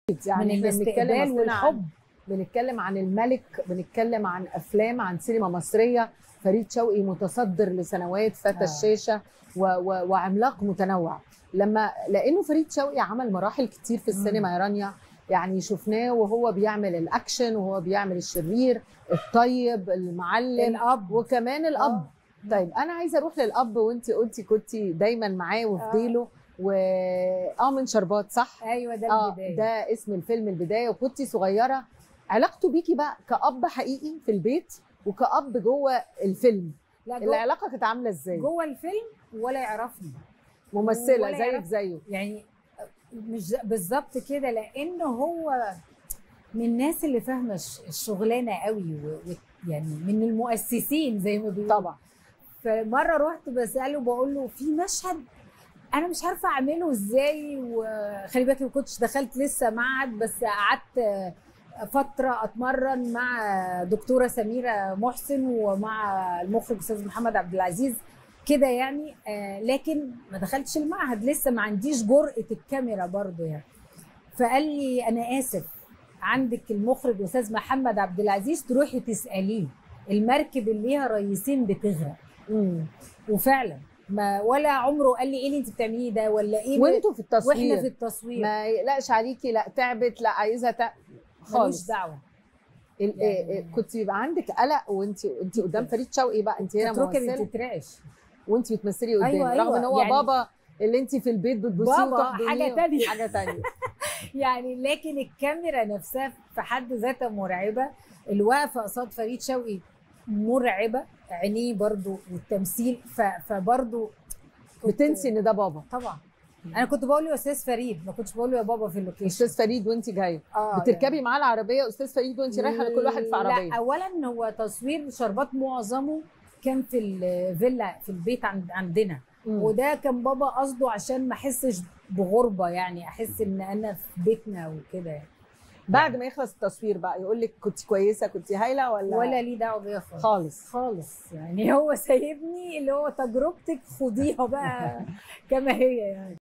يعني من إحنا بنتكلم الاستقبال أصلنا عن- والحب بنتكلم عن الملك بنتكلم عن افلام عن سينما مصريه فريد شوقي متصدر لسنوات فتى آه. الشاشه و و وعملاق متنوع لما لانه فريد شوقي عمل مراحل كتير في السينما يا رانيا يعني شفناه وهو بيعمل الاكشن وهو بيعمل الشرير الطيب المعلم الاب وكمان الاب آه. طيب انا عايزه اروح للاب وانت قلتي كنتي دايما معاه وفي آه. ديله و اه من شربات صح ايوه ده اه البدايه ده اسم الفيلم البدايه وكنتي صغيره علاقته بيكي بقى كأب حقيقي في البيت وكأب جوه الفيلم لا جوه, العلاقه كانت عامله ازاي جوه الفيلم ولا يعرفني ممثله ولا زيك يعرف- زيه يعني مش ز- بالظبط كده لانه هو من الناس اللي فاهمه الش- الشغلانه قوي و- و- يعني من المؤسسين زي ما بيقولوا طبعا فمره رحت بساله بقول له في مشهد انا مش عارفه اعمله ازاي وخلي بالك ما كنتش دخلت لسه معهد بس قعدت فتره اتمرن مع دكتوره سميره محسن ومع المخرج استاذ محمد عبد العزيز كده يعني آه، لكن ما دخلتش المعهد لسه ما عنديش جرأة الكاميرا برضو يعني فقال لي انا اسف عندك المخرج استاذ محمد عبد العزيز تروحي تساليه المركب اللي ليها رئيسين بتغرق مم. وفعلا ما ولا عمره قال لي ايه اللي انت بتعمليه ده ولا ايه وانتوا في التصوير واحنا في التصوير ما يقلقش عليكي لا تعبت لا عايزه تع... ملوش خالص دعوه ال- يعني- إيه إيه كنت يبقى عندك قلق وانت انت قدام فريد شوقي بقى انت هنا تتركي ممثله بتترعش وانت بتمثلي قدامه أيوة، رغم أيوة، ان هو يعني- بابا اللي انت في البيت بتبوسيه بابا وتحضنيه حاجة تانية. حاجه تانية يعني لكن الكاميرا نفسها في حد ذاتها مرعبه الوقفه قصاد فريد شوقي مرعبه عينيه برضو والتمثيل ف... فبرضو كنت- بتنسي ان ده بابا طبعا انا كنت بقول له يا استاذ فريد ما كنتش بقول له يا بابا في اللوكيشن استاذ فريد وانت جايه اه بتركبي معاه العربيه استاذ فريد وانت رايحه لكل واحد في عربيه لا اولا هو تصوير شربات معظمه كان في الفيلا في البيت عند عندنا مم. وده كان بابا قصده عشان ما احسش بغربه يعني احس ان انا في بيتنا وكده يعني بعد ما يخلص التصوير بقى يقول لك كنت كويسه كنت هايله ولا ولا ليه دعوه بيا خالص خالص خالص يعني هو سايبني اللي هو تجربتك خديها بقى كما هي يعني